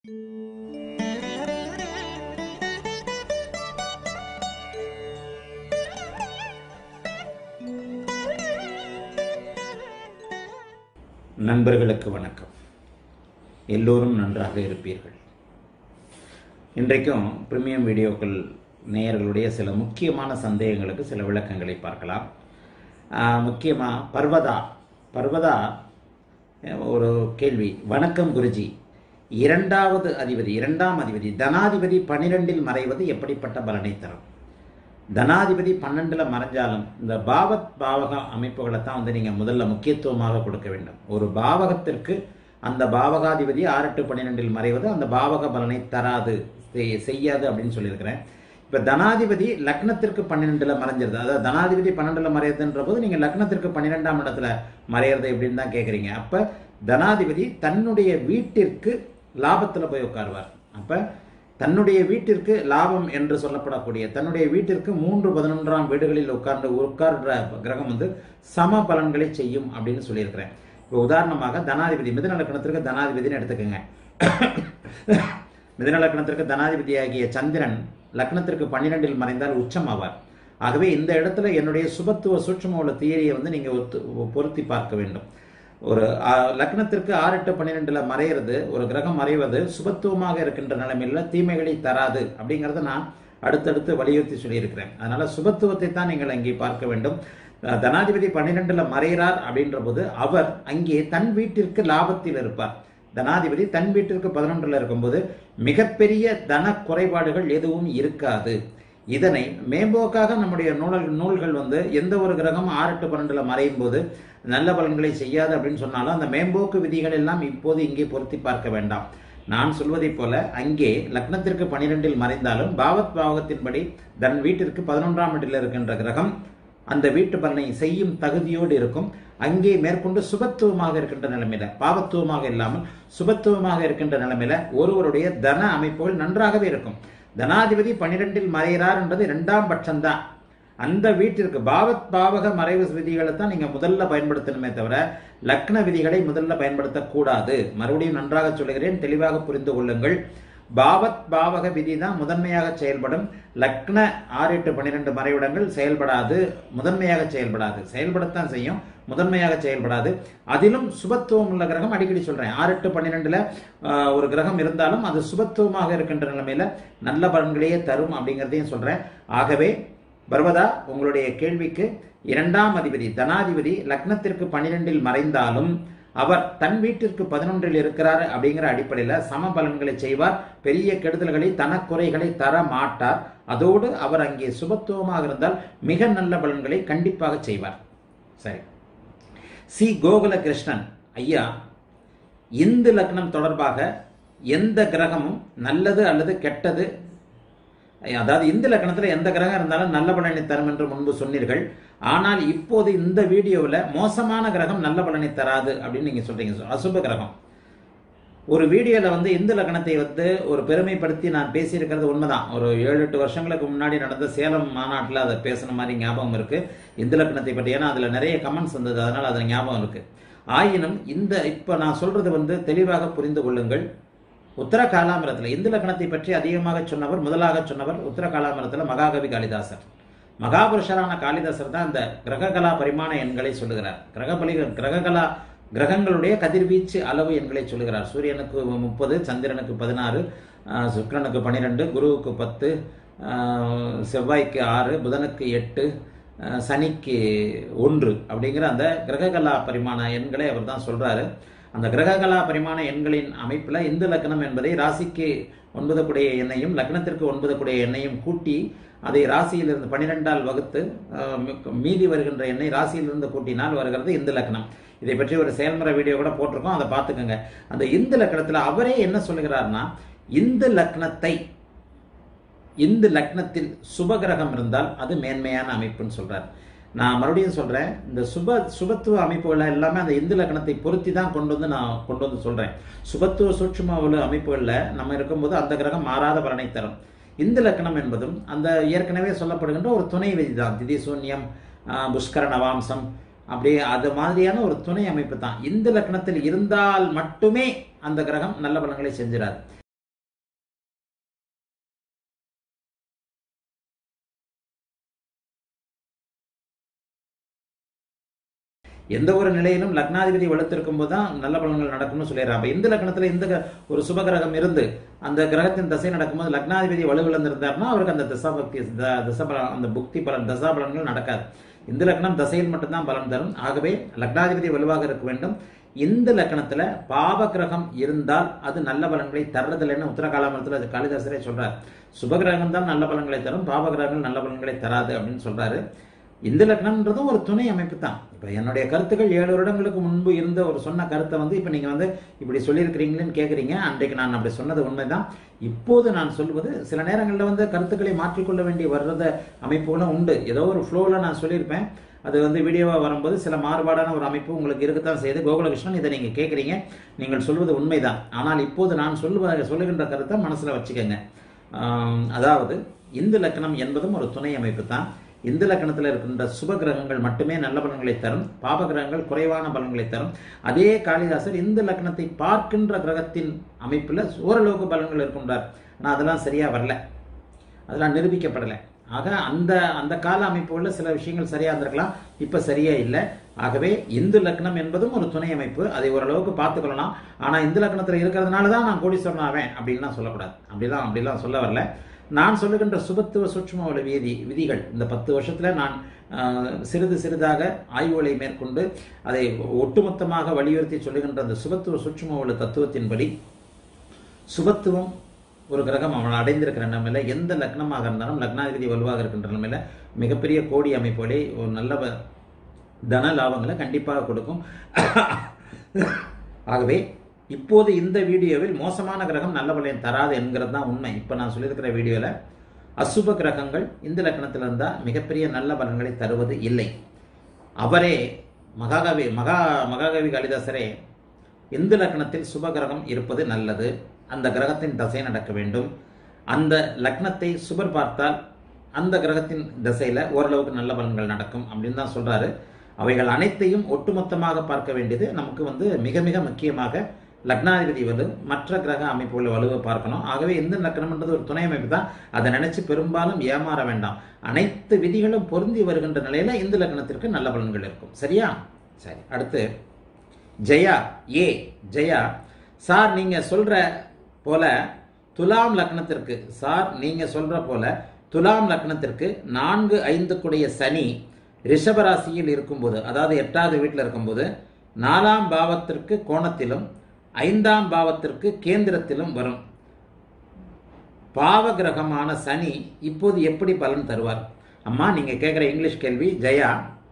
நண்பர்களுக்கு வணக்கம் எல்லோரும் நன்றாக இருப்பீர்கள் இன்றைக்கும் பிரீமியம் வீடியோக்கள் நேயர்களுடைய சில முக்கியமான சந்தேகங்களுக்கு சில விளக்கங்களை பார்க்கலாம் முக்கியமாக பர்வதா பர்வதா ஒரு கேள்வி வணக்கம் குருஜி இரண்டாவது அதிபதி இரண்டாம் அதிபதி தனாதிபதி பனிரெண்டில் மறைவது எப்படிப்பட்ட பலனை தரும் தனாதிபதி பன்னெண்டில் மறைஞ்சாலும் இந்த பாவத் பாவக அமைப்புகளை தான் வந்து நீங்கள் முதல்ல முக்கியத்துவமாக கொடுக்க வேண்டும் ஒரு பாவகத்திற்கு அந்த பாவகாதிபதி ஆறு எட்டு பன்னிரெண்டில் மறைவது அந்த பாவக பலனை தராது செய்- செய்யாது அப்படின்னு சொல்லியிருக்கிறேன் இப்போ தனாதிபதி லக்னத்திற்கு பன்னிரெண்டில் மறைஞ்சிருது அதாவது தனாதிபதி பன்னெண்டில் மறையுதுன்ற போது நீங்கள் லக்னத்திற்கு பன்னிரெண்டாம் இடத்துல மறையிறது எப்படின்னு தான் கேட்குறீங்க அப்போ தனாதிபதி தன்னுடைய வீட்டிற்கு லாபத்தில் போய் உட்காருவார் அப்போ தன்னுடைய வீட்டிற்கு லாபம் என்று சொல்லப்படக்கூடிய தன்னுடைய வீட்டிற்கு மூன்று பதினொன்றாம் வீடுகளில் உட்கார்ந்து உட்கார்ற கிரகம் வந்து சம பலன்களை செய்யும் அப்படின்னு சொல்லியிருக்கிறேன் இப்போ உதாரணமாக தனாதிபதி மிதுன லக்கணத்திற்கு தனாதிபதினு எடுத்துக்கோங்க மிதுன லக்கணத்திற்கு தனாதிபதியாகிய சந்திரன் லக்னத்திற்கு பன்னிரெண்டில் மறைந்தால் உச்சம் ஆவார் ஆகவே இந்த இடத்துல என்னுடைய சுபத்துவ சூட்சும உள்ள தியரியை வந்து நீங்கள் ஒத்து பொருத்தி பார்க்க வேண்டும் ஒரு ஆ, லக்னத்திற்கு ஆறு எட்டு பன்னிரெண்டுல மறையிறது ஒரு கிரகம் மறைவது சுபத்துவமாக இருக்கின்ற நிலைமையில தீமைகளை தராது அப்படிங்கறத நான் அடுத்தடுத்து வலியுறுத்தி சொல்லியிருக்கிறேன் அதனால சுபத்துவத்தை தான் நீங்கள் அங்கே பார்க்க வேண்டும் அஹ், தனாதிபதி பன்னிரெண்டுல மறைகிறார் அப்படின்ற போது அவர் அங்கே தன் வீட்டிற்கு லாபத்தில் இருப்பார் தனாதிபதி தன் வீட்டிற்கு பதினொன்றுல இருக்கும்போது மிகப்பெரிய தன குறைபாடுகள் எதுவும் இருக்காது இதனை மேம்போக்காக நம்முடைய நூல் நூல்கள் வந்து எந்த ஒரு கிரகம் ஆறு எட்டு பன்னெண்டுல மறையும் போது நல்ல பலன்களை செய்யாது அப்படின்னு சொன்னாலும் அந்த மேம்போக்கு விதிகள் எல்லாம் இப்போது இங்கே பொருத்தி பார்க்க வேண்டாம் நான் சொல்வதைப் போல அங்கே லக்னத்திற்கு பனிரெண்டில் மறைந்தாலும் பாவத் பாவகத்தின்படி தன் வீட்டிற்கு பதினொன்றாம் இடத்தில் இருக்கின்ற கிரகம் அந்த வீட்டு பலனை செய்யும் தகுதியோடு இருக்கும் அங்கே மேற்கொண்டு சுபத்துவமாக இருக்கின்ற நிலைமையில பாவத்துவமாக இல்லாமல் சுபத்துவமாக இருக்கின்ற நிலைமையில ஒருவருடைய தன அமைப்புகள் நன்றாகவே இருக்கும் தனாதிபதி பன்னிரெண்டில் மறைகிறார் என்பது இரண்டாம் பட்சம்தான் அந்த வீட்டிற்கு பாவத் பாவக மறைவு விதிகளை தான் நீங்க முதல்ல பயன்படுத்தணுமே தவிர லக்ன விதிகளை முதல்ல பயன்படுத்தக்கூடாது மறுபடியும் நன்றாக சொல்கிறேன் தெளிவாக புரிந்து கொள்ளுங்கள் பாவத் பாவக விதி தான் முதன்மையாக செயல்படும் லக்ன ஆறு எட்டு பன்னிரெண்டு மறைவிடங்கள் செயல்படாது முதன்மையாக செயல்படாது செயல்படத்தான் செய்யும் முதன்மையாக செயல்படாது அதிலும் சுபத்துவம் உள்ள கிரகம் அடிக்கடி சொல்றேன் ஆறு எட்டு பன்னிரெண்டுல ஆஹ், ஒரு கிரகம் இருந்தாலும் அது சுபத்துவமாக இருக்கின்ற நிலைமையில நல்ல பலன்களையே தரும் அப்படிங்கிறதையும் சொல்றேன் ஆகவே பர்வதா உங்களுடைய கேள்விக்கு இரண்டாம் அதிபதி தனாதிபதி லக்னத்திற்கு பன்னிரெண்டில் மறைந்தாலும் அவர் தன் வீட்டிற்கு பதினொன்றில் இருக்கிறார் அப்படிங்கிற அடிப்படையில் சம பலன்களை செய்வார் பெரிய கெடுதல்களை தனக்குறைகளை தர மாட்டார் அதோடு அவர் அங்கே சுபத்துவமாக இருந்தால் மிக நல்ல பலன்களை கண்டிப்பாக செய்வார் சரி சி கோகுலகிருஷ்ணன் ஐயா இந்து லக்னம் தொடர்பாக எந்த கிரகமும் நல்லது அல்லது கெட்டது அதாவது இந்து லக்கணத்துல எந்த கிரகம் இருந்தாலும் நல்ல பலனை தரும் என்று முன்பு சொன்னீர்கள் ஆனால் இப்போது இந்த வீடியோவில் மோசமான கிரகம் நல்ல பலனை தராது அப்படின்னு நீங்க சொல்றீங்க அசுப கிரகம் ஒரு வீடியோவில் வந்து இந்து லக்கணத்தை வந்து ஒரு பெருமைப்படுத்தி நான் பேசியிருக்கிறது உண்மைதான் ஒரு ஏழு எட்டு வருஷங்களுக்கு முன்னாடி நடந்த சேலம் மாநாட்டில் அதை பேசின மாதிரி ஞாபகம் இருக்கு இந்து லக்கணத்தை பற்றி ஏன்னா அதில் நிறைய கமெண்ட்ஸ் வந்தது அதனால் அது ஞாபகம் இருக்கு ஆயினும் இந்த இப்போ நான் சொல்றது வந்து தெளிவாக புரிந்து கொள்ளுங்கள் உத்தர காலாமிரத்தில் இந்து லக்கணத்தை பற்றி அதிகமாக சொன்னவர் முதலாக சொன்னவர் உத்தர காலாமிரத்தில் மகாகவி காளிதாசர் மகாபுருஷரான காளிதாசர் தான் இந்த கிரககலா பரிமாண எண்களை சொல்லுகிறார் கிரகபலி கிரககலா கிரகங்களுடைய கதிர்வீச்சு அளவு எண்களை சொல்லுகிறார் சூரியனுக்கு முப்பது சந்திரனுக்கு பதினாறு ஆஹ் சுக்கிரனுக்கு பன்னிரெண்டு குருவுக்கு பத்து ஆஹ் செவ்வாய்க்கு ஆறு புதனுக்கு எட்டு ஆஹ் சனிக்கு ஒன்று அப்படிங்கிற அந்த கிரககலா பரிமாண எண்களை அவர் தான் சொல்றாரு அந்த கிரககலா பரிமாண எண்களின் அமைப்பில் இந்து லக்னம் என்பதை ராசிக்கு ஒன்பது கூடிய எண்ணையும் லக்னத்திற்கு ஒன்பது கூடிய எண்ணையும் கூட்டி அதை ராசியிலிருந்து பன்னிரெண்டால் வகுத்து ஆஹ், மி- மீதி வருகின்ற எண்ணை ராசியிலிருந்து கூட்டினால் வருகிறது இந்து லக்னம் இதை பற்றி ஒரு செயல்முறை வீடியோ கூட போட்டிருக்கோம் அதை பார்த்துக்கோங்க அந்த இந்து லக்னத்தில் அவரே என்ன சொல்லுகிறார்னா இந்து லக்னத்தை இந்து லக்னத்தில் சுபகிரகம் இருந்தால் அது மேன்மையான அமைப்புன்னு சொல்றார் நான் மறுபடியும் சொல்றேன் இந்த சுப சுபத்துவ அமைப்புகள் எல்லாமே அந்த இந்து லக்னத்தை பொருத்தி தான் கொண்டு வந்து நான் கொண்டு வந்து சொல்றேன் சுபத்துவ சூட்சும உள்ள அமைப்புகளில் நம்ம இருக்கும்போது அந்த கிரகம் மாறாத பலனை தரும் இந்து லக்னம் என்பதும் அந்த ஏற்கனவே சொல்லப்படுகின்ற ஒரு துணை விதி தான் திதி சூன்யம் ஆஹ், புஷ்கர நவாம்சம் அப்படியே அது மாதிரியான ஒரு துணை அமைப்பு தான் இந்து லக்னத்தில் இருந்தால் மட்டுமே அந்த கிரகம் நல்ல பலன்களை செஞ்சிடாது எந்த ஒரு நிலையிலும் லக்னாதிபதி வலுத்திருக்கும் போது தான் நல்ல பலன்கள் நடக்கும்னு சொல்லிடுறாங்க அப்ப இந்த லக்னத்துல இந்த க- ஒரு சுப கிரகம் இருந்து அந்த கிரகத்தின் தசை நடக்கும்போது லக்னாதிபதி வலுவிழந்திருந்தாருன்னா அவருக்கு அந்த தசாபக்தி த- தசபலன் அந்த புக்தி பலன் தசா பலன்கள் நடக்காது இந்த லக்னம் தசையில் மட்டும்தான் பலன் தரும் ஆகவே லக்னாதிபதி வலுவாக இருக்க வேண்டும் இந்த லக்னத்துல பாவ கிரகம் இருந்தால் அது நல்ல பலன்களை தர்றதில்லைன்னு உத்தரகாலாமரத்தில் அது காளிதாசரே சொல்றார் சுப கிரகம் தான் நல்ல பலன்களை தரும் பாவ கிரகங்கள் நல்ல பலன்களை தராது அப்படின்னு சொல்றாரு இந்த லக்னம்ன்றதும் ஒரு துணை அமைப்பு தான் இப்போ என்னுடைய கருத்துக்கள் ஏழு வருடங்களுக்கு முன்பு இருந்த ஒரு சொன்ன கருத்தை வந்து இப்போ நீங்கள் வந்து இப்படி சொல்லியிருக்கிறீங்களேன்னு கேட்குறீங்க அன்றைக்கு நான் அப்படி சொன்னது உண்மைதான் இப்போது நான் சொல்வது சில நேரங்களில் வந்து கருத்துக்களை மாற்றிக்கொள்ள வேண்டி வர்றத அமைப்புகளும் உண்டு ஏதோ ஒரு ஃப்ளோவில் நான் சொல்லியிருப்பேன் அது வந்து வீடியோவாக வரும்போது சில மாறுபாடான ஒரு அமைப்பு உங்களுக்கு இருக்கத்தான் செய்யுது கோகுலகிருஷ்ணன் இதை நீங்கள் கேட்குறீங்க நீங்கள் சொல்வது உண்மைதான் ஆனால் இப்போது நான் சொல்லுவ சொல்லுகின்ற கருத்தை மனசில் வச்சுக்கோங்க ஆம், அதாவது இந்து லக்கணம் என்பதும் ஒரு துணை அமைப்பு தான் இந்து லக்கணத்தில் இருக்கின்ற சுப கிரகங்கள் மட்டுமே நல்ல பலன்களை தரும் பாப கிரகங்கள் குறைவான பலன்களை தரும் அதே காளிதாசர் இந்து லக்னத்தை பார்க்கின்ற கிரகத்தின் அமைப்பில் ஓரளவுக்கு பலன்கள் இருக்கின்றார் ஆனால் அதெல்லாம் சரியா வரல அதெல்லாம் நிரூபிக்கப்படலை ஆக அந்த அந்த கால அமைப்புள்ள சில விஷயங்கள் சரியா இருந்திருக்கலாம் இப்ப சரியா இல்லை ஆகவே இந்து லக்னம் என்பதும் ஒரு துணை அமைப்பு அதை ஓரளவுக்கு பார்த்துக்கொள்ளலாம் ஆனா இந்து லக்னத்துல இருக்கிறதுனால தான் நான் கோடீஸ்வரன் ஆவேன் அப்படின்லாம் சொல்லக்கூடாது அப்படிலாம் அப்படிலாம் சொல்ல வரல நான் சொல்லுகின்ற சுபத்துவ சூட்சும உள்ள விதி விதிகள் இந்த பத்து வருஷத்துல நான் ஆஹ், சிறிது சிறிதாக ஆய்வுகளை மேற்கொண்டு அதை ஒட்டுமொத்தமாக வலியுறுத்தி சொல்லுகின்ற அந்த சுபத்துவ சூட்சும உள்ள தத்துவத்தின்படி சுபத்துவம் ஒரு கிரகம் அவன் அடைந்திருக்கிற நிலைமையில எந்த லக்னமாக இருந்தாலும் லக்னாதிபதி வலுவாக இருக்கின்ற நிலைமையில மிகப்பெரிய கோடி அமைப்புகளை ஒரு நல்ல வ- தன லாபங்களை கண்டிப்பாக கொடுக்கும் ஆகவே இப்போது இந்த வீடியோவில் மோசமான கிரகம் நல்ல பலன் தராது என்கிறது தான் உண்மை இப்போ நான் சொல்லியிருக்கிற வீடியோவில் அசுப கிரகங்கள் இந்த லக்னத்தில் இருந்தால் மிகப்பெரிய நல்ல பலன்களை தருவது இல்லை அவரே மகாகவி மகா மகாகவி காளிதாசரே இந்து லக்னத்தில் சுப கிரகம் இருப்பது நல்லது அந்த கிரகத்தின் தசை நடக்க வேண்டும் அந்த லக்னத்தை சுபர் பார்த்தால் அந்த கிரகத்தின் திசையில ஓரளவுக்கு நல்ல பலன்கள் நடக்கும் அப்படின்னு தான் சொல்றாரு அவைகள் அனைத்தையும் ஒட்டுமொத்தமாக பார்க்க வேண்டியது நமக்கு வந்து மிக மிக முக்கியமாக லக்னாதிபதி வலு மற்ற கிரக அமைப்புள்ள வலுவை பார்க்கணும் ஆகவே இந்த லக்னம்ன்றது ஒரு துணை அமைப்பு தான் அதை நினைச்சு பெரும்பாலும் ஏமாற வேண்டாம் அனைத்து விதிகளும் பொருந்தி வருகின்ற நிலையில இந்த லக்னத்திற்கு நல்ல பலன்கள் இருக்கும் சரியா சரி அடுத்து ஜெயா ஏ ஜெயா சார் நீங்க சொல்ற போல துலாம் லக்னத்திற்கு சார் நீங்க சொல்ற போல துலாம் லக்னத்திற்கு நான்கு ஐந்துக்குடைய சனி ரிஷபராசியில் இருக்கும்போது அதாவது எட்டாவது வீட்டில் இருக்கும்போது நாலாம் பாவத்திற்கு கோணத்திலும் ஐந்தாம் பாவத்திற்கு கேந்திரத்திலும் வரும் பாவ கிரகமான சனி இப்போது எப்படி பலன் தருவார் அம்மா நீங்க கேட்குற இங்கிலீஷ் கேள்வி ஜெயா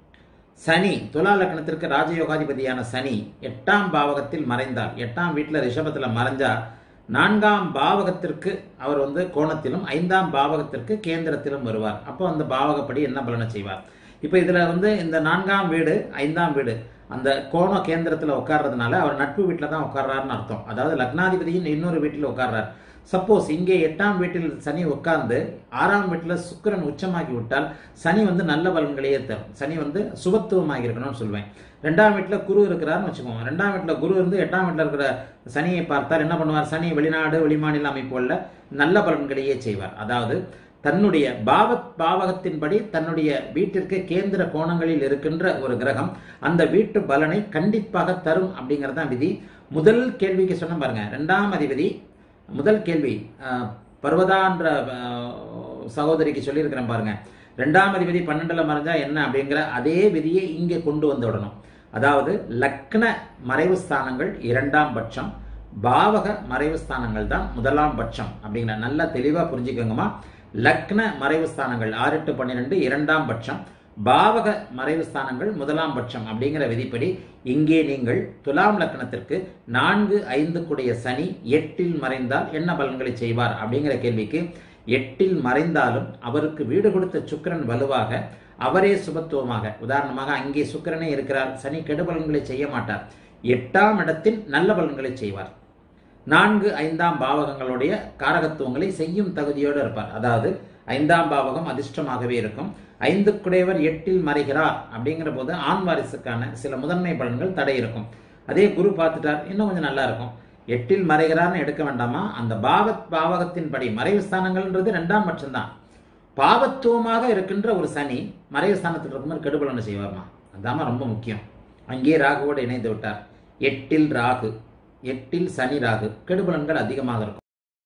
சனி துலா லக்னத்திற்கு ராஜயோகாதிபதியான சனி எட்டாம் பாவகத்தில் மறைந்தார் எட்டாம் வீட்டில் ரிஷபத்தில் மறைஞ்சா நான்காம் பாவகத்திற்கு அவர் வந்து கோணத்திலும் ஐந்தாம் பாவகத்திற்கு கேந்திரத்திலும் வருவார் அப்போ அந்த பாவகப்படி என்ன பலனை செய்வார் இப்போ இதில் வந்து இந்த நான்காம் வீடு ஐந்தாம் வீடு அந்த கோண கேந்திரத்தில் உட்கார்றதுனால அவர் நட்பு வீட்டில் தான் உட்கார்றாருன்னு அர்த்தம் அதாவது லக்னாதிபதியின் இன்னொரு வீட்டில் உட்கார்றார் சப்போஸ் இங்கே எட்டாம் வீட்டில் சனி உட்கார்ந்து ஆறாம் வீட்டில் சுக்கிரன் உச்சமாகி விட்டால் சனி வந்து நல்ல பலன்களையே தரும் சனி வந்து சுபத்துவமாகி இருக்கணும்னு சொல்லுவேன் ரெண்டாம் வீட்டில் குரு இருக்கிறாருன்னு வச்சுக்கோங்க ரெண்டாம் வீட்டில் குரு இருந்து எட்டாம் வீட்டில் இருக்கிற சனியை பார்த்தால் என்ன பண்ணுவார் சனி வெளிநாடு வெளிமாநில அமைப்புகளில் நல்ல பலன்களையே செய்வார் அதாவது தன்னுடைய பாவ பாவகத்தின்படி தன்னுடைய வீட்டிற்கு கேந்திர கோணங்களில் இருக்கின்ற ஒரு கிரகம் அந்த வீட்டு பலனை கண்டிப்பாக தரும் அப்படிங்கிறது தான் விதி முதல் கேள்விக்கு சொன்ன பாருங்க ரெண்டாம் அதிபதி முதல் கேள்வி அஹ், பர்வதான்ற அஹ், சகோதரிக்கு சொல்லியிருக்கிறேன் பாருங்க ரெண்டாம் அதிபதி பன்னெண்டுல மறைஞ்சா என்ன அப்படிங்கிற அதே விதியை இங்கே கொண்டு வந்து விடணும் அதாவது லக்ன மறைவு ஸ்தானங்கள் இரண்டாம் பட்சம் பாவக மறைவு ஸ்தானங்கள் தான் முதலாம் பட்சம் அப்படிங்கிற நல்லா தெளிவா புரிஞ்சுக்கோங்கம்மா லக்ன மறைவு ஸ்தானங்கள் ஆறு எட்டு பன்னிரெண்டு இரண்டாம் பட்சம் பாவக மறைவு ஸ்தானங்கள் முதலாம் பட்சம் அப்படிங்கிற விதிப்படி இங்கே நீங்கள் துலாம் லக்னத்திற்கு நான்கு ஐந்துக்குடைய சனி எட்டில் மறைந்தால் என்ன பலன்களை செய்வார் அப்படிங்கிற கேள்விக்கு எட்டில் மறைந்தாலும் அவருக்கு வீடு கொடுத்த சுக்கிரன் வலுவாக அவரே சுபத்துவமாக உதாரணமாக அங்கே சுக்கிரனே இருக்கிறார் சனி கெடுபலன்களை செய்ய மாட்டார் எட்டாம் இடத்தில் நல்ல பலன்களை செய்வார் நான்கு ஐந்தாம் பாவகங்களுடைய காரகத்துவங்களை செய்யும் தகுதியோடு இருப்பார் அதாவது ஐந்தாம் பாவகம் அதிர்ஷ்டமாகவே இருக்கும் ஐந்துக்குடையவர் எட்டில் மறைகிறார் அப்படிங்கிற போது ஆண் வாரிசுக்கான சில முதன்மை பலன்கள் தடை இருக்கும் அதே குரு பார்த்துட்டார் இன்னும் கொஞ்சம் நல்லா இருக்கும் எட்டில் மறைகிறார்னு எடுக்க வேண்டாமா அந்த பாவத் பாவகத்தின்படி மறைவு ஸ்தானங்கள்ன்றது ரெண்டாம் பட்சம்தான் பாவத்துவமாக இருக்கின்ற ஒரு சனி மறைவு ஸ்தானத்தில் இருக்கும்போது கெடுபலனை செய்வார்மா அதாம்மா ரொம்ப முக்கியம் அங்கே ராகுவோடு இணைந்து விட்டார் எட்டில் ராகு எட்டில் சனி ராகு கெடுபலன்கள் அதிகமாக இருக்கும்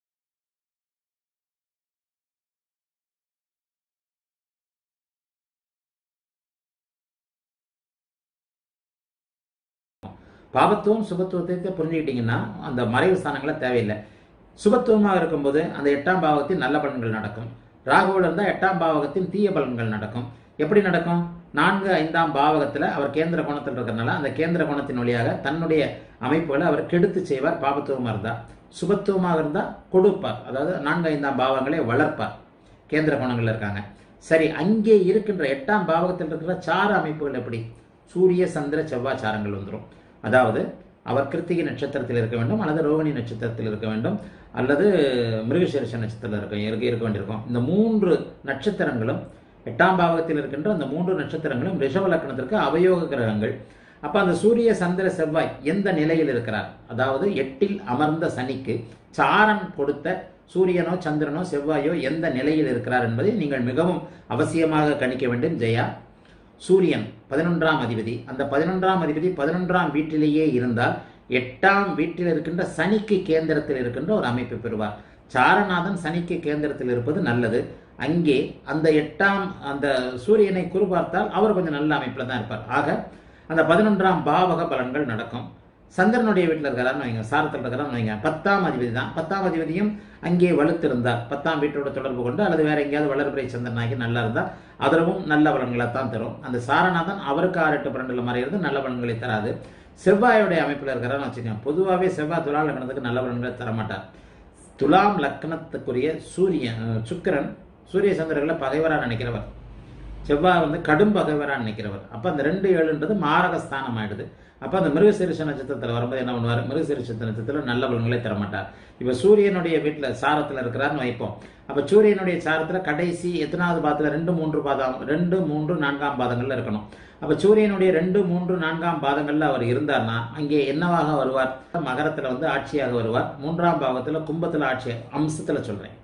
பாவத்துவம் சுபத்துவத்தை புரிஞ்சுக்கிட்டீங்கன்னா அந்த மறைவு ஸ்தானங்களை தேவையில்லை சுபத்துவமாக இருக்கும்போது அந்த எட்டாம் பாவகத்தின் நல்ல பலன்கள் நடக்கும் ராகுவில் இருந்தால் எட்டாம் பாவகத்தின் தீய பலன்கள் நடக்கும் எப்படி நடக்கும் நான்கு ஐந்தாம் பாவகத்தில் அவர் கேந்திர கோணத்தில் இருக்கிறனால அந்த கேந்திர கோணத்தின் வழியாக தன்னுடைய அமைப்புகளை அவர் கெடுத்து செய்வார் பாபத்துவமாக இருந்தால் சுபத்துவமாக இருந்தால் கொடுப்பார் அதாவது நான்கு ஐந்தாம் பாவங்களை வளர்ப்பார் கேந்திர கோணங்கள் இருக்காங்க சரி அங்கே இருக்கின்ற எட்டாம் பாவகத்தில் இருக்கிற சார அமைப்புகள் எப்படி சூரிய சந்திர செவ்வாய் சாரங்கள் வந்துடும் அதாவது அவர் கிருத்திகை நட்சத்திரத்தில் இருக்க வேண்டும் அல்லது ரோகிணி நட்சத்திரத்தில் இருக்க வேண்டும் அல்லது மிருகசீரிஷ நட்சத்திரத்தில் இருக்க இருக்க இருக்க வேண்டியிருக்கும் இந்த மூன்று நட்சத்திரங்களும் எட்டாம் பாவகத்தில் இருக்கின்ற அந்த மூன்று நட்சத்திரங்களும் ரிஷப லக்னத்திற்கு அவயோக கிரகங்கள் அப்போ அந்த சூரிய சந்திர செவ்வாய் எந்த நிலையில் இருக்கிறார் அதாவது எட்டில் அமர்ந்த சனிக்கு சாரம் கொடுத்த சூரியனோ சந்திரனோ செவ்வாயோ எந்த நிலையில் இருக்கிறார் என்பதை நீங்கள் மிகவும் அவசியமாக கணிக்க வேண்டும் ஜெயா சூரியன் பதினொன்றாம் அதிபதி அந்த பதினொன்றாம் அதிபதி பதினொன்றாம் வீட்டிலேயே இருந்தால் எட்டாம் வீட்டில் இருக்கின்ற சனிக்கு கேந்திரத்தில் இருக்கின்ற ஒரு அமைப்பு பெறுவார் சாரநாதன் சனிக்கு கேந்திரத்தில் இருப்பது நல்லது அங்கே அந்த எட்டாம் அந்த சூரியனை குறு பார்த்தால் அவர் கொஞ்சம் நல்ல அமைப்பில் தான் இருப்பார் ஆக அந்த பதினொன்றாம் பாவக பலன்கள் நடக்கும் சந்திரனுடைய வீட்டில் இருக்கிறாருன்னு வைங்க சாரத்தில் இருக்கிறான்னு வைங்க பத்தாம் அதிபதி தான் பத்தாம் அதிபதியும் அங்கே வலுத்திருந்தார் பத்தாம் வீட்டோட தொடர்பு கொண்டு அல்லது வேற எங்கேயாவது வளர்பிறை சந்திரனாகி நல்லா இருந்தால் அதிலும் நல்ல பலன்களை தான் தரும் அந்த சாரநாதன் அவருக்கு ஆறு எட்டு பன்னெண்டுல மறைகிறது நல்ல பலன்களை தராது செவ்வாயுடைய அமைப்பில் இருக்கிறான்னு வச்சுக்கோங்க பொதுவாகவே செவ்வாய் துலா லக்னத்துக்கு நல்ல பலன்களை தரமாட்டார் துலாம் லக்னத்துக்குரிய சூரியன் சுக்கிரன் சூரிய சந்திரர்களை பகைவராக நினைக்கிறவர் செவ்வாய் வந்து கடும் பகைவராக நினைக்கிறவர் அப்போ அந்த ரெண்டு ஏழுன்றது மாரகஸ்தானம் ஆயிடுது அப்போ அந்த மிருகசீரிஷ நட்சத்திரத்தில் வரும்போது என்ன பண்ணுவார் மிருகசீரிஷ நட்சத்திரத்தில் நல்ல பலன்களை தரமாட்டார் இப்போ சூரியனுடைய வீட்டில் சாரத்தில் இருக்கிறாருன்னு வைப்போம் அப்போ சூரியனுடைய சாரத்தில் கடைசி எத்தனாவது பாதத்தில் ரெண்டு மூன்று பாதம் ரெண்டு மூன்று நான்காம் பாதங்கள்ல இருக்கணும் அப்போ சூரியனுடைய ரெண்டு மூன்று நான்காம் பாதங்கள்ல அவர் இருந்தார்னா அங்கே என்னவாக வருவார் மகரத்தில் வந்து ஆட்சியாக வருவார் மூன்றாம் பாவத்தில் கும்பத்தில் ஆட்சி அம்சத்தில் சொல்றேன்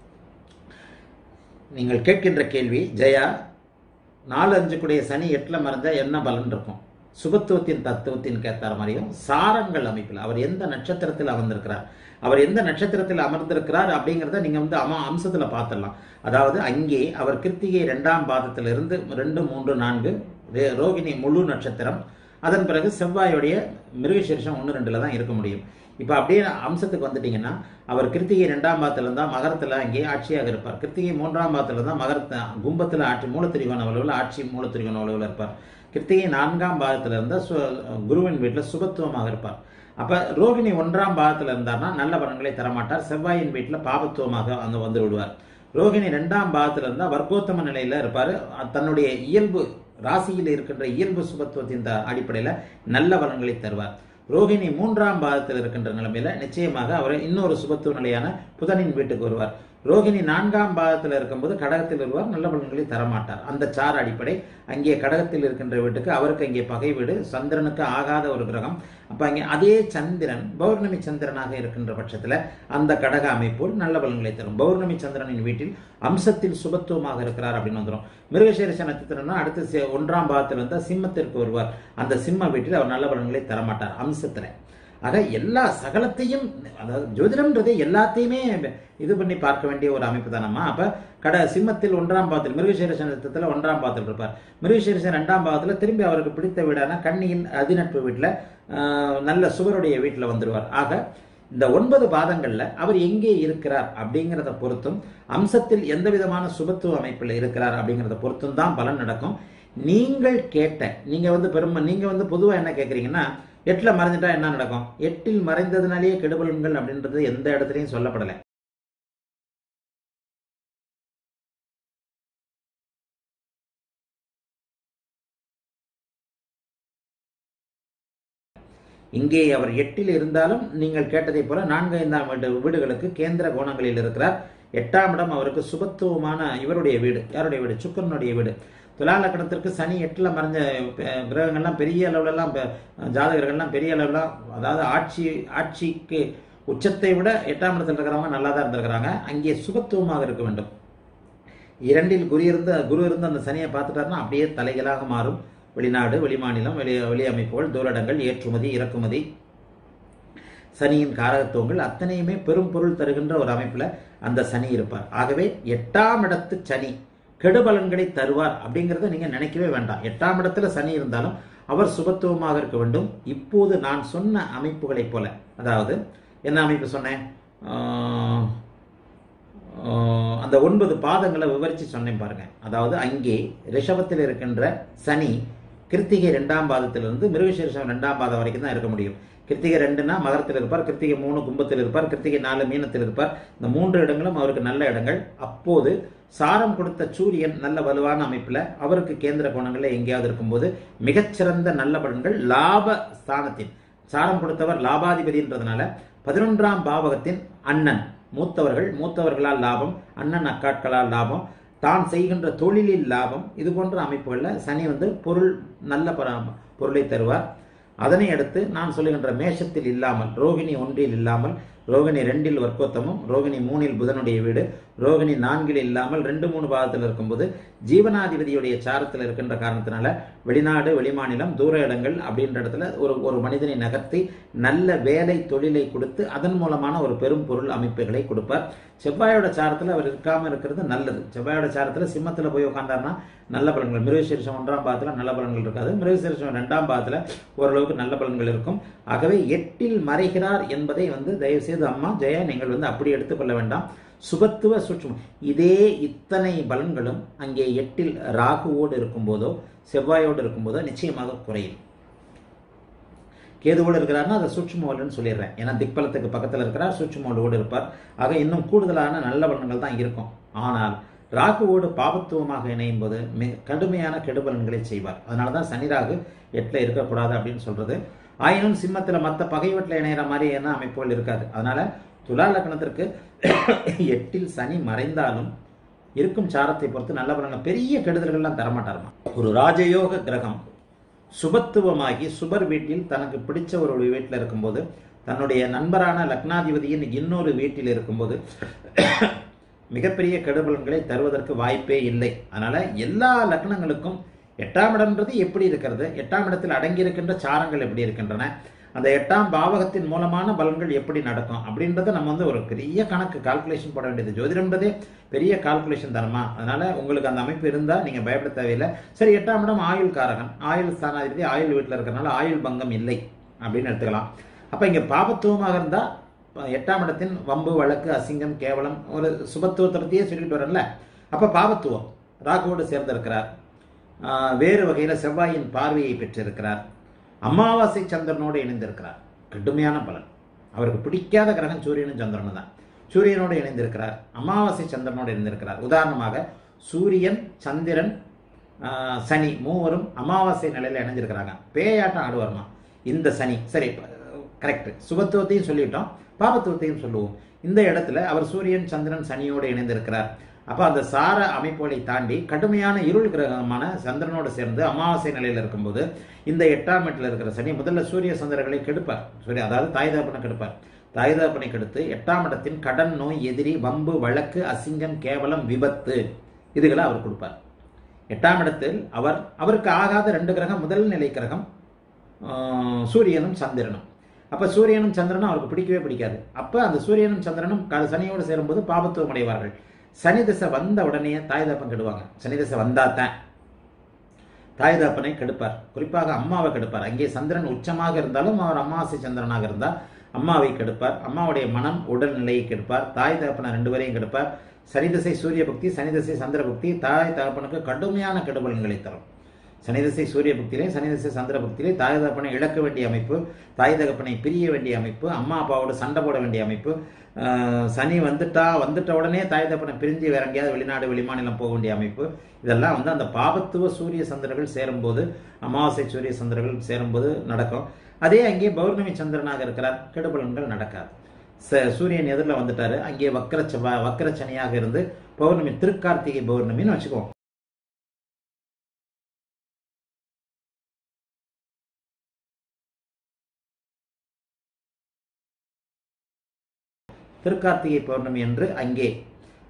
நீங்கள் கேட்கின்ற கேள்வி ஜெயா நாலு அஞ்சு கூடிய சனி எட்டில் மறைஞ்சா என்ன பலன் இருக்கும் சுபத்துவத்தின் தத்துவத்தின் கேத்தார மாதிரியும் சாரங்கள் அமைப்பில் அவர் எந்த நட்சத்திரத்தில் அமர்ந்திருக்கிறார் அவர் எந்த நட்சத்திரத்தில் அமர்ந்திருக்கிறார் அப்படிங்கிறத நீங்க வந்து அம அம்சத்துல பார்த்துடலாம் அதாவது அங்கே அவர் கிருத்திகை இரண்டாம் பாதத்திலிருந்து ரெண்டு மூன்று நான்கு ரே- ரோகிணி முழு நட்சத்திரம் அதன் பிறகு செவ்வாயுடைய மிருகசீரிஷம் ஒன்று ரெண்டுல தான் இருக்க முடியும் இப்போ அப்படியே அம்சத்துக்கு வந்துட்டீங்கன்னா அவர் கிருத்திகை ரெண்டாம் பாதத்துல இருந்தா மகரத்துல அங்கே ஆட்சியாக இருப்பார் கிருத்திகை மூன்றாம் பாதத்துல இருந்தா மகரத்த கும்பத்துல ஆட்சி மூலத்திரிகோண அளவில் ஆட்சி மூலத்திரிகோண அளவில் இருப்பார் கிருத்திகை நான்காம் பாதத்துல இருந்தா சு- குருவின் வீட்டில் சுபத்துவமாக இருப்பார் அப்ப ரோகிணி ஒன்றாம் பாதத்துல இருந்தார்னா நல்ல பலன்களை தரமாட்டார் செவ்வாயின் வீட்டில் பாபத்துவமாக அங்க வந்து விடுவார் ரோகிணி ரெண்டாம் பாதத்துல இருந்தா வர்க்கோத்தம நிலையில இருப்பாரு அ- தன்னுடைய இயல்பு ராசியில் இருக்கின்ற இயல்பு சுபத்துவத்தின் த- அடிப்படையில நல்ல பலன்களை தருவார் ரோகிணி மூன்றாம் பாதத்தில் இருக்கின்ற நிலைமையில நிச்சயமாக அவர் இன்னொரு சுபத்துவ நிலையான புதனின் வீட்டுக்கு வருவார் ரோகிணி நான்காம் பாதத்தில் இருக்கும்போது கடகத்தில் வருவார் நல்ல பலன்களை தரமாட்டார் அந்த சார் அடிப்படை அங்கே கடகத்தில் இருக்கின்ற வீட்டுக்கு அவருக்கு அங்கே பகை வீடு சந்திரனுக்கு ஆகாத ஒரு கிரகம் அப்ப அங்கே அதே சந்திரன் பௌர்ணமி சந்திரனாக இருக்கின்ற பட்சத்துல அந்த கடக அமைப்பு நல்ல பலன்களை தரும் பௌர்ணமி சந்திரனின் வீட்டில் அம்சத்தில் சுபத்துவமாக இருக்கிறார் அப்படின்னு வந்துடும் மிருகசீரிஷ நட்சத்திரம்னா அடுத்து சி- ஒன்றாம் பாவத்தில் இருந்தால் சிம்மத்திற்கு வருவார் அந்த சிம்ம வீட்டில் அவர் நல்ல பலன்களை தரமாட்டார் அம்சத்துல ஆக எல்லா சகலத்தையும் அதாவது ஜோதிடம்ன்றதே எல்லாத்தையுமே இது பண்ணி பார்க்க வேண்டிய ஒரு அமைப்பு தானம்மா அப்ப கட சிம்மத்தில் ஒன்றாம் பாவத்தில் மிருகசீரிஷ நட்சத்திரத்தில் ஒன்றாம் பாவத்தில் இருப்பார் மிருகசீரிஷ ரெண்டாம் பாவத்தில் திரும்பி அவருக்கு பிடித்த வீடான கண்ணியின் அதிநட்பு வீட்டில் நல்ல சுவருடைய வீட்டில் வந்துடுவார் ஆக இந்த ஒன்பது பாதங்கள்ல அவர் எங்கே இருக்கிறார் அப்படிங்கிறத பொறுத்தும் அம்சத்தில் எந்த விதமான சுபத்துவ அமைப்பில் இருக்கிறார் அப்படிங்கிறத பொறுத்தும் தான் பலன் நடக்கும் நீங்கள் கேட்ட நீங்க வந்து பெருமை நீங்க வந்து பொதுவா என்ன கேட்குறீங்கன்னா எட்டில் மறைஞ்சிட்டா என்ன நடக்கும் எட்டில் மறைந்ததுனாலேயே கெடுபலன்கள் அப்படின்றது எந்த இடத்துலையும் சொல்லப்படலை இங்கே அவர் எட்டில் இருந்தாலும் நீங்கள் கேட்டதைப் போல நான்கு ஐந்தாம் வீடு வீடுகளுக்கு கேந்திர கோணங்களில் இருக்கிறார் எட்டாம் இடம் அவருக்கு சுபத்துவமான இவருடைய வீடு யாருடைய வீடு சுக்கரனுடைய வீடு துலா லக்னத்திற்கு சனி எட்டில் மறைஞ்ச அஹ், கிரகங்கள்லாம் பெரிய அளவுலலாம் பெ- ஜாதகர்கள்லாம் பெரிய அளவுலாம் அதாவது ஆட்சி ஆட்சிக்கு உச்சத்தை விட எட்டாம் இடத்தில் இருக்கிறவங்க நல்லா தான் இருந்திருக்கிறாங்க அங்கே சுபத்துவமாக இருக்க வேண்டும் இரண்டில் குரு இருந்த குரு இருந்த அந்த சனியை பார்த்துட்டாருன்னா அப்படியே தலைகளாக மாறும் வெளிநாடு வெளிமாநிலம் வெளி வெளி அமைப்புகள் தூரடங்கள் ஏற்றுமதி இறக்குமதி சனியின் காரகத்துவங்கள் அத்தனையுமே பெரும் பொருள் தருகின்ற ஒரு அமைப்பில் அந்த சனி இருப்பார் ஆகவே எட்டாம் இடத்து சனி கெடுபலன்களை தருவார் அப்படிங்கிறத நீங்கள் நினைக்கவே வேண்டாம் எட்டாம் இடத்துல சனி இருந்தாலும் அவர் சுபத்துவமாக இருக்க வேண்டும் இப்போது நான் சொன்ன அமைப்புகளைப் போல அதாவது என்ன அமைப்பு சொன்னேன் ஆஹ், ஆஹ், அந்த ஒன்பது பாதங்களை விவரித்து சொன்னேன் பாருங்க அதாவது அங்கே ரிஷபத்தில் இருக்கின்ற சனி கிருத்திகை ரெண்டாம் பாதத்திலிருந்து மிருகசீரிஷம் ரெண்டாம் பாதம் வரைக்கும் தான் இருக்க முடியும் கிருத்திகை ரெண்டுனா மகரத்தில் இருப்பார் கிருத்திகை மூணு கும்பத்தில் இருப்பார் கிருத்திகை நாலு மீனத்தில் இருப்பார் இந்த மூன்று இடங்களும் அவருக்கு நல்ல இடங்கள் அப்போது சாரம் கொடுத்த சூரியன் நல்ல வலுவான அமைப்பில் அவருக்கு கேந்திர கோணங்களில் எங்கேயாவது இருக்கும்போது மிகச்சிறந்த நல்ல பலன்கள் லாப ஸ்தானத்தின் சாரம் கொடுத்தவர் லாபாதிபதின்றதுனால பதினொன்றாம் பாவகத்தின் அண்ணன் மூத்தவர்கள் மூத்தவர்களால் லாபம் அண்ணன் அக்காட்களால் லாபம் தான் செய்கின்ற தொழிலில் லாபம் இது போன்ற அமைப்புகளில் சனி வந்து பொருள் நல்ல பர- பொருளை தருவார் அதனை அடுத்து நான் சொல்லுகின்ற மேஷத்தில் இல்லாமல் ரோகிணி ஒன்றில் இல்லாமல் ரோகிணி ரெண்டில் வர்க்கோத்தமும் ரோகிணி மூணில் புதனுடைய வீடு ரோகிணி நான்கில் இல்லாமல் ரெண்டு மூணு பாதத்தில் இருக்கும்போது ஜீவனாதிபதியுடைய சாரத்தில் இருக்கின்ற காரணத்தினால வெளிநாடு வெளிமாநிலம் தூர இடங்கள் அப்படின்ற இடத்துல ஒரு ஒரு மனிதனை நகர்த்தி நல்ல வேலை தொழிலை கொடுத்து அதன் மூலமான ஒரு பெரும் பொருள் அமைப்புகளை கொடுப்பார் செவ்வாயோட சாரத்தில் அவர் இருக்காம இருக்கிறது நல்லது செவ்வாயோட சாரத்தில் சிம்மத்தில் போய் உட்காந்தாருன்னா நல்ல பலன்கள் மிருகசீரிஷம் ஒன்றாம் பாதத்தில் நல்ல பலன்கள் இருக்காது மிருகசீரிஷம் ரெண்டாம் பாதத்தில் ஓரளவுக்கு நல்ல பலன்கள் இருக்கும் ஆகவே எட்டில் மறைகிறார் என்பதை வந்து தயவுசெய்து அம்மா ஜெயா நீங்கள் வந்து அப்படி எடுத்துக்கொள்ள வேண்டாம் சுபத்துவ சூட்சமம் இதே இத்தனை பலன்களும் அங்கே எட்டில் ராகுவோடு இருக்கும்போதோ செவ்வாயோடு இருக்கும்போதோ நிச்சயமாக குறையும் கேதுவோடு இருக்கிறாருன்னா அதை சூட்சுமோல்னு சொல்லிடுறேன் ஏன்னா திக்பலத்துக்கு பக்கத்தில் இருக்கிறார் சூட்சுமோலோடு இருப்பார் ஆக இன்னும் கூடுதலான நல்ல பலன்கள் தான் இருக்கும் ஆனால் ராகுவோடு பாபத்துவமாக இணையும் போது மிக கடுமையான கெடுபலன்களை செய்வார் அதனால தான் சனி ராகு எட்டில் இருக்கக்கூடாது அப்படின்னு சொல்றது ஆயினும் சிம்மத்தில் மற்ற பகைவட்டில் இணையிற மாதிரி என்ன அமைப்புகள் இருக்காது அதனால துலா லக்னத்திற்கு எட்டில் சனி மறைந்தாலும் இருக்கும் சாரத்தை பொறுத்து நல்ல பலன்கள் பெரிய கெடுதல்கள்லாம் தரமாட்டாருமா ஒரு ராஜயோக கிரகம் சுபத்துவமாகி சுபர் வீட்டில் தனக்கு பிடிச்ச ஒரு வீட்டில் இருக்கும்போது தன்னுடைய நண்பரான லக்னாதிபதியின் இன்னொரு வீட்டில் இருக்கும்போது மிகப்பெரிய கெடுபலன்களை தருவதற்கு வாய்ப்பே இல்லை அதனால எல்லா லக்னங்களுக்கும் எட்டாம் இடம்ன்றது எப்படி இருக்கிறது எட்டாம் இடத்தில் அடங்கி இருக்கின்ற சாரங்கள் எப்படி இருக்கின்றன அந்த எட்டாம் பாவகத்தின் மூலமான பலன்கள் எப்படி நடக்கும் அப்படின்றத நம்ம வந்து ஒரு பெரிய கணக்கு கால்குலேஷன் போட வேண்டியது ஜோதிடம்ன்றதே பெரிய கால்குலேஷன் தரமா அதனால உங்களுக்கு அந்த அமைப்பு இருந்தா நீங்க பயப்பட தேவையில்லை சரி எட்டாம் இடம் ஆயுள் காரகன் ஆயுள் ஸ்தானாதிபதி ஆயுள் வீட்டில் இருக்கிறனால ஆயுள் பங்கம் இல்லை அப்படின்னு எடுத்துக்கலாம் அப்ப இங்க பாபத்துவமாக இருந்தா எட்டாம் இடத்தின் வம்பு வழக்கு அசிங்கம் கேவலம் ஒரு சுபத்துவத்தை பத்தியே சொல்லிட்டு வரேன்ல அப்ப பாபத்துவம் ராகுவோடு சேர்ந்திருக்கிறார் ஆஹ் வேறு வகையில செவ்வாயின் பார்வையை பெற்றிருக்கிறார் அமாவாசை சந்திரனோடு இணைந்திருக்கிறார் கடுமையான பலன் அவருக்கு பிடிக்காத கிரகம் சூரியனும் சந்திரனும் தான் சூரியனோடு இணைந்திருக்கிறார் அமாவாசை சந்திரனோடு இணைந்திருக்கிறார் உதாரணமாக சூரியன் சந்திரன் ஆஹ் சனி மூவரும் அமாவாசை நிலையில இணைஞ்சிருக்கிறாங்க பேயாட்டம் ஆடுவாருமா இந்த சனி சரி கரெக்ட் சுபத்துவத்தையும் சொல்லிட்டோம் பாபத்துவத்தையும் சொல்லுவோம் இந்த இடத்துல அவர் சூரியன் சந்திரன் சனியோடு இணைந்திருக்கிறார் அப்ப அந்த சார அமைப்புகளை தாண்டி கடுமையான இருள் கிரகமான சந்திரனோடு சேர்ந்து அமாவாசை நிலையில இருக்கும்போது இந்த எட்டாம் வீட்டில் இருக்கிற சனி முதல்ல சூரிய சந்திரர்களை கெடுப்பார் சூரிய அதாவது தாய் தகப்பனை கெடுப்பார் தாய் தகப்பனை கெடுத்து எட்டாம் இடத்தின் கடன் நோய் எதிரி வம்பு வழக்கு அசிங்கம் கேவலம் விபத்து இதுகளை அவர் கொடுப்பார் எட்டாம் இடத்தில் அவர் அவருக்கு ஆகாத ரெண்டு கிரகம் முதல் நிலை கிரகம் ஆஹ், சூரியனும் சந்திரனும் அப்ப சூரியனும் சந்திரனும் அவருக்கு பிடிக்கவே பிடிக்காது அப்ப அந்த சூரியனும் சந்திரனும் க- சனியோடு சேரும்போது பாபத்துவம் அடைவார்கள் சனி திசை வந்த உடனே தாய் தகப்பன் கெடுவாங்க சனி திசை வந்தாதான் தாய் தகப்பனை கெடுப்பார் குறிப்பாக அம்மாவை கெடுப்பார் அங்கே சந்திரன் உச்சமாக இருந்தாலும் அவர் அமாவாசை சந்திரனாக இருந்தால் அம்மாவை கெடுப்பார் அம்மாவுடைய மனம் உடல் நிலையை கெடுப்பார் தாய் தகப்பனை ரெண்டு பேரையும் கெடுப்பார் சனி திசை சூரிய பக்தி சனி திசை சந்திர பக்தி தாய் தகப்பனுக்கு கடுமையான கெடுபலன்களை தரும் சனி திசை சூரிய பக்தியிலே சனி திசை சந்திர பக்தியிலே தாய் தகப்பனை இழக்க வேண்டிய அமைப்பு தாய் தகப்பனை பிரிய வேண்டிய அமைப்பு அம்மா அப்பாவோட சண்டை போட வேண்டிய அமைப்பு ஆஹ் சனி வந்துட்டா வந்துட்ட உடனே தாய் தகப்பனை பிரிஞ்சு வேற எங்கேயாவது வெளிநாடு வெளிமாநிலம் போக வேண்டிய அமைப்பு இதெல்லாம் வந்து அந்த பாபத்துவ சூரிய சந்திரர்கள் சேரும்போது அமாவாசை சூரிய சந்திரர்கள் சேரும்போது நடக்கும் அதே அங்கே பௌர்ணமி சந்திரனாக இருக்கிறார் கெடுபலன்கள் நடக்காது ச- சூரியன் எதிரில் வந்துட்டாரு அங்கே வக்கர செவ்வாய் வக்கர சனியாக இருந்து பௌர்ணமி திருக்கார்த்திகை பௌர்ணமின்னு வச்சுக்குவோம் திருக்கார்த்திகை பௌர்ணமி என்று அங்கே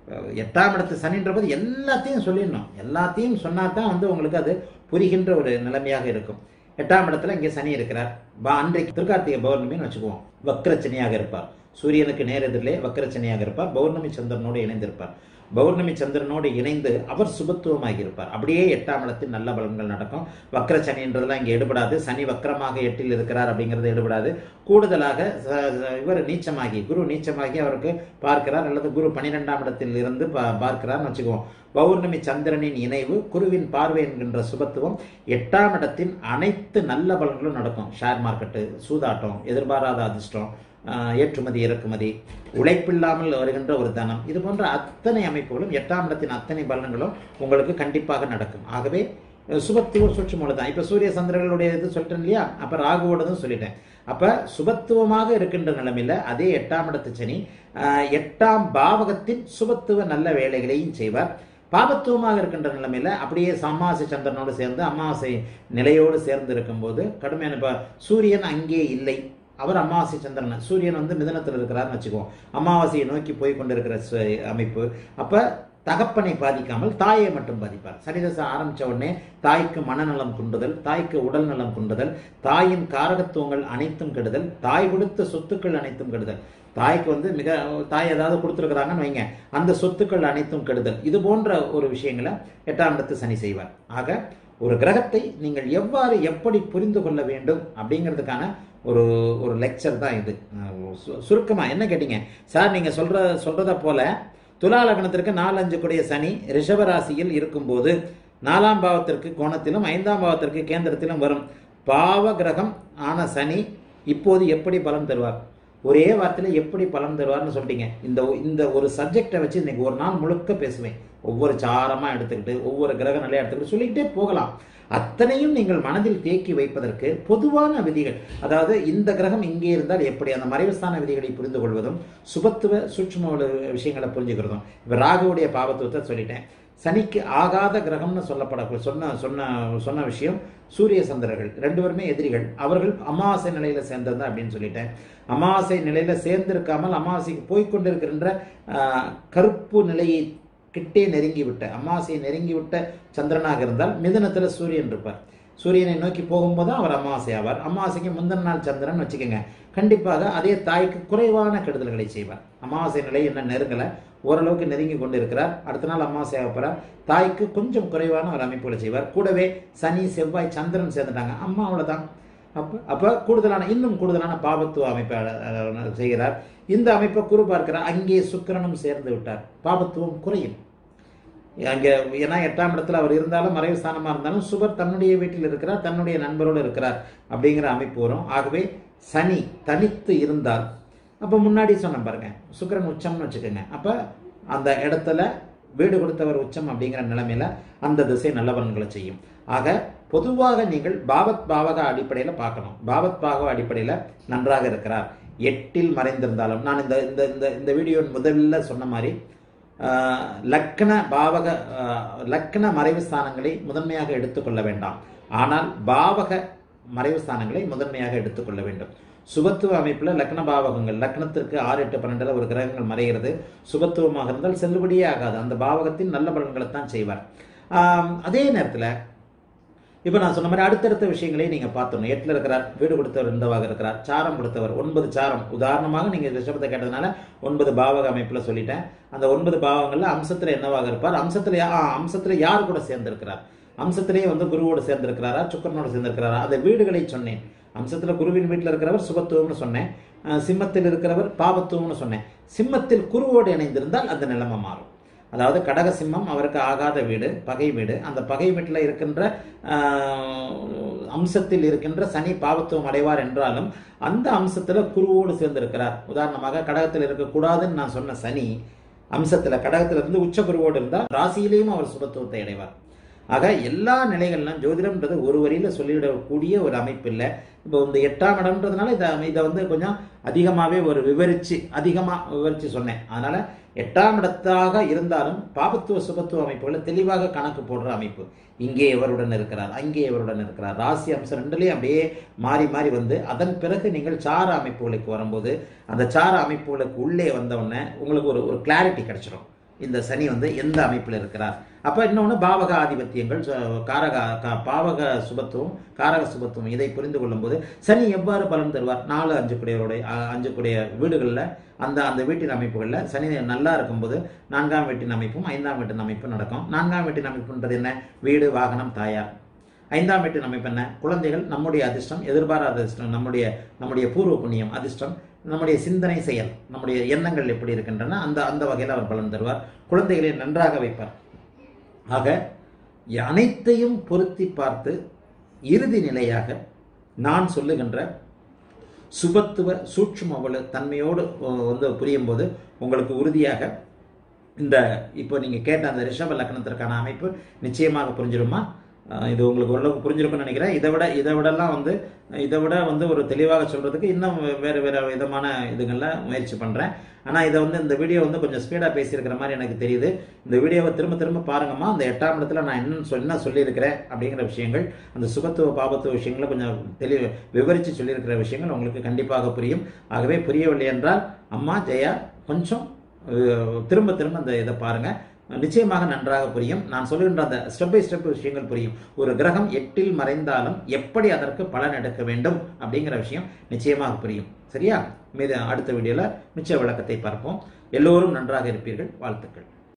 அஹ், எட்டாம் இடத்து சனின்ற போது எல்லாத்தையும் சொல்லிடணும் எல்லாத்தையும் சொன்னா தான் வந்து உங்களுக்கு அது புரிகின்ற ஒரு நிலைமையாக இருக்கும் எட்டாம் இடத்துல இங்கே சனி இருக்கிறார் பா அன்றைக்கு திருக்கார்த்திகை பௌர்ணமின்னு வச்சுக்குவோம் வக்ரச்சனியாக இருப்பார் சூரியனுக்கு நேர் எதிரிலே வக்ரச்சனியாக இருப்பார் பௌர்ணமி சந்திரனோடு இணைந்திருப்பார் பௌர்ணமி சந்திரனோடு இணைந்து அவர் சுபத்துவமாகி இருப்பார் அப்படியே எட்டாம் இடத்தில் நல்ல பலன்கள் நடக்கும் வக்ர சனின்றதெல்லாம் இங்கே எடுபடாது சனி வக்ரமாக எட்டில் இருக்கிறார் அப்படிங்கிறது எடுபடாது கூடுதலாக ச- ச- இவர் நீச்சமாகி குரு நீச்சமாகி அவருக்கு பார்க்கிறார் அல்லது குரு பன்னிரெண்டாம் இடத்தில் இருந்து பா- பார்க்கிறார்னு வச்சுக்குவோம் பௌர்ணமி சந்திரனின் இணைவு குருவின் பார்வை என்கின்ற சுபத்துவம் எட்டாம் இடத்தின் அனைத்து நல்ல பலன்களும் நடக்கும் ஷேர் மார்க்கெட்டு சூதாட்டம் எதிர்பாராத அதிர்ஷ்டம் ஆஹ், ஏற்றுமதி இறக்குமதி உழைப்பில்லாமல் வருகின்ற ஒரு தனம் இது போன்ற அத்தனை அமைப்புகளும் எட்டாம் இடத்தின் அத்தனை பலன்களும் உங்களுக்கு கண்டிப்பாக நடக்கும் ஆகவே அஹ், சுபத்துவ சூட்சமூல தான் இப்போ சூரிய சந்திரர்களுடைய இது சொல்லிட்டேன் இல்லையா அப்போ ராகுவோடதும் சொல்லிட்டேன் அப்போ சுபத்துவமாக இருக்கின்ற நிலைமையில் அதே எட்டாம் இடத்து சனி ஆஹ், எட்டாம் பாவகத்தின் சுபத்துவ நல்ல வேலைகளையும் செய்வார் பாபத்துவமாக இருக்கின்ற நிலைமையில அப்படியே அமாவாசை சந்திரனோடு சேர்ந்து அமாவாசை நிலையோடு சேர்ந்து இருக்கும்போது கடுமையான இப்போ சூரியன் அங்கே இல்லை அவர் அமாவாசை சந்திரன் சூரியன் வந்து மிதனத்தில் இருக்கிறார்னு வச்சுக்குவோம் அமாவாசையை நோக்கி போய் கொண்டிருக்கிற சு- அமைப்பு அப்ப தகப்பனை பாதிக்காமல் தாயை மட்டும் பாதிப்பார் சரிதசை ஆரம்பிச்ச உடனே தாய்க்கு மனநலம் குண்டுதல் தாய்க்கு உடல் நலம் குண்டுதல் தாயின் காரகத்துவங்கள் அனைத்தும் கெடுதல் தாய் கொடுத்த சொத்துக்கள் அனைத்தும் கெடுதல் தாய்க்கு வந்து மிக தாய் ஏதாவது கொடுத்துருக்குறாங்கன்னு வைங்க அந்த சொத்துக்கள் அனைத்தும் கெடுதல் இது போன்ற ஒரு விஷயங்களை எட்டாம் இடத்து சனி செய்வார் ஆக ஒரு கிரகத்தை நீங்கள் எவ்வாறு எப்படி புரிந்து கொள்ள வேண்டும் அப்படிங்கிறதுக்கான ஒரு ஒரு லெக்சர் தான் இது அஹ் சு- சுருக்கமா என்ன கேட்டீங்க சார் நீங்க சொல்ற சொல்றத போல துலா லக்னத்திற்கு நாலஞ்சு கூடிய சனி ரிஷபராசியில் இருக்கும்போது நாலாம் பாவத்திற்கு கோணத்திலும் ஐந்தாம் பாவத்திற்கு கேந்திரத்திலும் வரும் பாவ கிரகம் ஆன சனி இப்போது எப்படி பலன் தருவார் ஒரே வார்த்தையில எப்படி பலன் தருவார்னு சொல்லிட்டீங்க இந்த இந்த ஒரு சப்ஜெக்டை வச்சு இன்னைக்கு ஒரு நாள் முழுக்க பேசுவேன் ஒவ்வொரு சாரமா எடுத்துக்கிட்டு ஒவ்வொரு கிரக நிலையா எடுத்துக்கிட்டு சொல்லிக்கிட்டே போகலாம் அத்தனையும் நீங்கள் மனதில் தேக்கி வைப்பதற்கு பொதுவான விதிகள் அதாவது இந்த கிரகம் இங்கே இருந்தால் எப்படி அந்த மறைவுஸ்தான விதிகளை புரிந்து கொள்வதும் சுபத்துவ சூட்சும விஷயங்களை புரிஞ்சுக்கிறதும் இப்போ ராகுவுடைய பாவத்துவத்தை சொல்லிட்டேன் சனிக்கு ஆகாத கிரகம்னு சொல்லப்படக்கூடிய சொன்ன சொன்ன சொன்ன விஷயம் சூரிய சந்திரர்கள் ரெண்டு பேருமே எதிரிகள் அவர்கள் அமாவாசை நிலையில சேர்ந்தது அப்படின்னு சொல்லிட்டேன் அமாவாசை நிலையில சேர்ந்திருக்காமல் அமாவாசைக்கு போய்க்கொண்டிருக்கின்ற ஆஹ், கருப்பு நிலையை கிட்டே நெருங்கி விட்ட அமாவாசையை நெருங்கி விட்ட சந்திரனாக இருந்தால் மிதுனத்துல சூரியன் இருப்பார் சூரியனை நோக்கி போகும்போது அவர் அமாவாசை ஆவார் அமாவாசைக்கு முந்தின நாள் சந்திரன் வச்சுக்கோங்க கண்டிப்பாக அதே தாய்க்கு குறைவான கெடுதல்களை செய்வார் அமாவாசை நிலை என்ன நெருங்கல ஓரளவுக்கு நெருங்கி கொண்டு இருக்கிறார் அடுத்த நாள் அமாவாசை ஆகப்போறார் தாய்க்கு கொஞ்சம் குறைவான ஒரு அமைப்புகளை செய்வார் கூடவே சனி செவ்வாய் சந்திரன் சேர்ந்துட்டாங்க அம்மா அவ்வளவுதான் அப்ப அப்ப கூடுதலான இன்னும் கூடுதலான பாபத்துவ அமைப்பை அஹ், செய்கிறார் இந்த அமைப்பை குரு பார்க்கிறார் அங்கே சுக்கிரனும் சேர்ந்து விட்டார் பாபத்துவம் குறையும் அங்க ஏன்னா எட்டாம் இடத்துல அவர் இருந்தாலும் மறைவு ஸ்தானமா இருந்தாலும் சுபர் தன்னுடைய வீட்டில் இருக்கிறார் தன்னுடைய நண்பரோடு இருக்கிறார் அப்படிங்கிற அமைப்பு வரும் ஆகவே சனி தனித்து இருந்தால் அப்ப முன்னாடி சொன்னேன் பாருங்க சுக்கிரன் உச்சம்னு வச்சுக்கோங்க அப்ப அந்த இடத்துல வீடு கொடுத்தவர் உச்சம் அப்படிங்கிற நிலைமையில அந்த திசை நல்ல பலன்களை செய்யும் ஆக பொதுவாக நீங்கள் பாவத் பாவக அடிப்படையில் பார்க்கணும் பாவத் பாவக அடிப்படையில் நன்றாக இருக்கிறார் எட்டில் மறைந்திருந்தாலும் நான் இந்த இந்த இந்த இந்த வீடியோ முதல்ல சொன்ன மாதிரி ஆஹ், லக்ன பாவக ஆஹ், லக்ன மறைவு ஸ்தானங்களை முதன்மையாக எடுத்துக்கொள்ள வேண்டாம் ஆனால் பாவக மறைவு ஸ்தானங்களை முதன்மையாக எடுத்துக்கொள்ள வேண்டும் சுபத்துவ அமைப்பில் லக்ன பாவகங்கள் லக்னத்திற்கு ஆறு எட்டு பன்னெண்டுல ஒரு கிரகங்கள் மறைகிறது சுபத்துவமாக இருந்தால் செல்லுபடியே ஆகாது அந்த பாவகத்தின் நல்ல பலன்களை தான் செய்வார் ஆம், அதே நேரத்தில் இப்போ நான் சொன்ன மாதிரி அடுத்தடுத்த விஷயங்களை நீங்க பார்த்தணும் எட்டுல இருக்கிறார் வீடு கொடுத்தவர் ரெண்டவாக இருக்கிறார் சாரம் கொடுத்தவர் ஒன்பது சாரம் உதாரணமாக நீங்க ரிஷபத்தை கேட்டதுனால ஒன்பது பாவக அமைப்புல சொல்லிட்டேன் அந்த ஒன்பது பாவங்கள்ல அம்சத்துல என்னவாக இருப்பார் அம்சத்துல யா- ஆ, அம்சத்துல யார் கூட சேர்ந்திருக்கிறார் அம்சத்திலேயே வந்து குருவோடு சேர்ந்திருக்கிறாரா சுக்கரனோடு சேர்ந்திருக்கிறாரா அந்த வீடுகளை சொன்னேன் அம்சத்துல குருவின் வீட்டில் இருக்கிறவர் சுபத்துவம்னு சொன்னேன் அஹ், சிம்மத்தில் இருக்கிறவர் பாபத்துவம்னு சொன்னேன் சிம்மத்தில் குருவோடு இணைந்திருந்தால் அந்த நிலைமை மாறும் அதாவது கடக சிம்மம் அவருக்கு ஆகாத வீடு பகை வீடு அந்த பகை வீட்டில் இருக்கின்ற ஆஹ், அம்சத்தில் இருக்கின்ற சனி பாவத்துவம் அடைவார் என்றாலும் அந்த அம்சத்துல குருவோடு சேர்ந்திருக்கிறார் உதாரணமாக கடகத்தில் இருக்கக்கூடாதுன்னு நான் சொன்ன சனி அம்சத்துல கடகத்துல இருந்து உச்ச குருவோடு இருந்தால் ராசியிலேயும் அவர் சுபத்துவத்தை அடைவார் ஆக எல்லா நிலைகள்லாம் ஜோதிடம்ன்றது ஒரு வரியில சொல்லிவிடக்கூடிய ஒரு அமைப்பு இல்லை இப்போ இந்த எட்டாம் இடம்ன்றதுனால இதை இதை வந்து கொஞ்சம் அதிகமாகவே ஒரு விவரிச்சு அதிகமா விவரிச்சு சொன்னேன் அதனால எட்டாம் இடத்தாக இருந்தாலும் பாபத்துவ சுபத்துவ அமைப்புகளை தெளிவாக கணக்கு போடுற அமைப்பு இங்கே எவருடன் இருக்கிறார் அங்கே எவருடன் இருக்கிறார் ராசி அம்சம் ரெண்டுலேயும் அப்படியே மாறி மாறி வந்து அதன் பிறகு நீங்கள் சார அமைப்புகளுக்கு வரும்போது அந்த சார அமைப்புகளுக்கு உள்ளே வந்த உடனே உங்களுக்கு ஒரு ஒரு கிளாரிட்டி கிடைச்சிடும் இந்த சனி வந்து எந்த அமைப்பில் இருக்கிறார் அப்போ இன்னொன்று பாவக ஆதிபத்தியங்கள் ச- காரக கா- பாவக சுபத்துவம் காரக சுபத்துவம் இதை புரிந்து கொள்ளும்போது சனி எவ்வாறு பலன் தருவார் நாலு அஞ்சு குடையருடைய அ- அஞ்சு குடைய வீடுகளில் அந்த அந்த வீட்டின் அமைப்புகளில் சனி நல்லா இருக்கும்போது நான்காம் வீட்டின் அமைப்பும் ஐந்தாம் வீட்டின் அமைப்பும் நடக்கும் நான்காம் வீட்டின் அமைப்புன்றது என்ன வீடு வாகனம் தாயார் ஐந்தாம் வீட்டின் அமைப்பு என்ன குழந்தைகள் நம்முடைய அதிர்ஷ்டம் எதிர்பாராத அதிர்ஷ்டம் நம்முடைய நம்முடைய பூர்வ புண்ணியம் அதிர்ஷ்டம் நம்முடைய சிந்தனை செயல் நம்முடைய எண்ணங்கள் எப்படி இருக்கின்றன அந்த அந்த வகையில் அவர் பலன் தருவார் குழந்தைகளை நன்றாக வைப்பார் ஆக அனைத்தையும் பொருத்தி பார்த்து இறுதி நிலையாக நான் சொல்லுகின்ற சுபத்துவ சூட்சுமவள தன்மையோடு அஹ், வந்து புரியும் போது உங்களுக்கு உறுதியாக இந்த இப்போ நீங்கள் கேட்ட அந்த ரிஷப லக்னத்திற்கான அமைப்பு நிச்சயமாக புரிஞ்சிருமா அஹ், இது உங்களுக்கு ஓரளவுக்கு புரிஞ்சிருக்கும்னு நினைக்கிறேன் இதை விட இதை விடலாம் வந்து இதை விட வந்து ஒரு தெளிவாக சொல்கிறதுக்கு இன்னும் வேறு வேறு விதமான இதுகளில் முயற்சி பண்ணுறேன் ஆனால் இதை வந்து இந்த வீடியோ வந்து கொஞ்சம் ஸ்பீடாக பேசியிருக்கிற மாதிரி எனக்கு தெரியுது இந்த வீடியோவை திரும்ப திரும்ப பாருங்கம்மா அந்த எட்டாம் இடத்துல நான் என்ன சொல் என்ன சொல்லியிருக்கிறேன் அப்படிங்கிற விஷயங்கள் அந்த சுபத்துவ பாபத்துவ விஷயங்களை கொஞ்சம் தெளி விவரித்து சொல்லியிருக்கிற விஷயங்கள் உங்களுக்கு கண்டிப்பாக புரியும் ஆகவே புரியவில்லை என்றால் அம்மா ஜெயா கொஞ்சம் அஹ், திரும்ப திரும்ப அந்த இதை பாருங்கள் நிச்சயமாக நன்றாக புரியும் நான் சொல்லுகின்ற அந்த ஸ்டெப் பை ஸ்டெப் விஷயங்கள் புரியும் ஒரு கிரகம் எட்டில் மறைந்தாலும் எப்படி அதற்கு பலன் எடுக்க வேண்டும் அப்படிங்கிற விஷயம் நிச்சயமாக புரியும் சரியா மீது அடுத்த வீடியோவில் மிச்ச விளக்கத்தை பார்ப்போம் எல்லோரும் நன்றாக இருப்பீர்கள் வாழ்த்துக்கள்